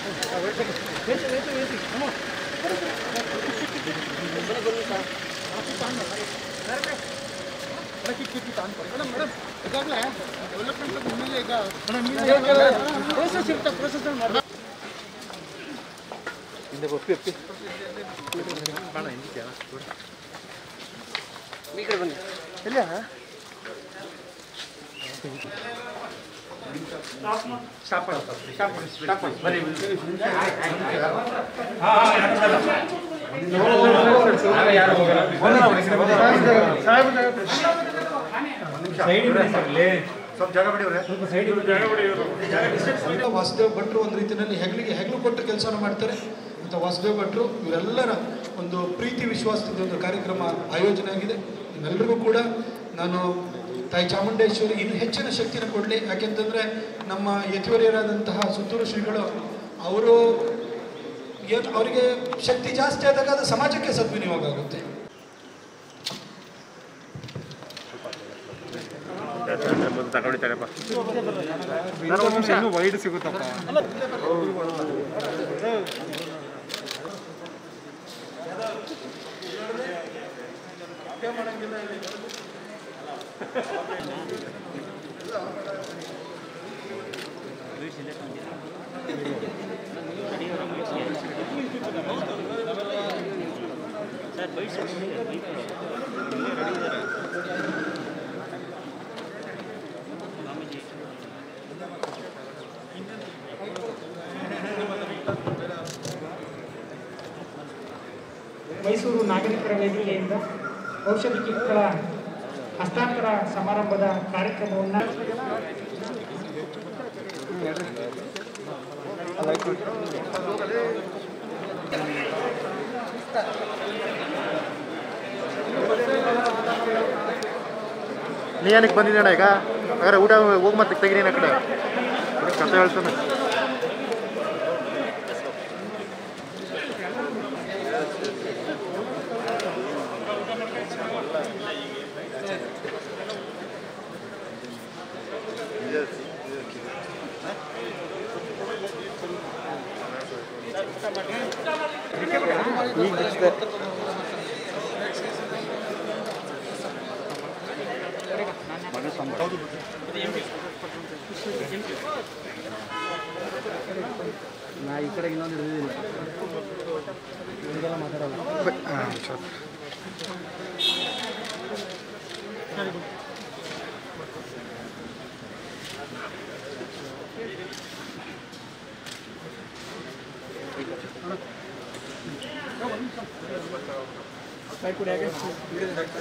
ವಾಸುದೇವ್ ಭಟ್ರು ಒಂದು ರೀತಿಯಲ್ಲಿ ಹೆಗಲಿಗೆ ಹೆಗಲು ಕೊಟ್ಟು ಕೆಲಸವನ್ನು ಮಾಡ್ತಾರೆ ಮತ್ತು ವಾಸುದೇವ್ ಭಟ್ರು ಇವರೆಲ್ಲರ ಒಂದು ಪ್ರೀತಿ ವಿಶ್ವಾಸದ ಒಂದು ಕಾರ್ಯಕ್ರಮ ಆಯೋಜನೆ ಆಗಿದೆ ನಿಮ್ಮೆಲ್ಲರಿಗೂ ಕೂಡ ನಾನು ತಾಯಿ ಚಾಮುಂಡೇಶ್ವರಿ ಇನ್ನು ಹೆಚ್ಚಿನ ಶಕ್ತಿನ ಕೊಡಲಿ ಯಾಕೆಂತಂದರೆ ನಮ್ಮ ಯತಿವರ್ಯರಾದಂತಹ ಸುತ್ತೂರು ಶ್ರೀಗಳು ಅವರು ಏನು ಅವರಿಗೆ ಶಕ್ತಿ ಜಾಸ್ತಿ ಆದಾಗ ಅದು ಸಮಾಜಕ್ಕೆ ಸದ್ವಿನಿಯೋಗ ಆಗುತ್ತೆ ಇನ್ನೂ ವೈಡ್ ಸಿಗುತ್ತಪ್ಪ ಮೈಸೂರು ನಾಗರಿಕರ ವೇದಿಕೆಯಿಂದ ಔಷಧಿ ಕಿಟ್ಗಳ ಹಸ್ತಾಂತರ ಸಮಾರಂಭದ ಕಾರ್ಯಕ್ರಮವನ್ನು ನೀ ಏನಕ್ಕೆ ಬಂದಿದ್ದೀಣ ಈಗ ಹಾಗಾದ್ರೆ ಊಟ ಹೋಗಿ ಮತ್ತೆ ತೆಗಿನೇನು ಆ ಕಡೆ ಕತೆ ಹೇಳ್ತಾನೆ ಈಗ ಬಿಡಿಸ್ದೆ ನಾ ಈ ಕಡೆ ಇನ್ನೊಂದು ಹಿಡಿದಿಲ್ಲ ಹಾಂ ಸರ್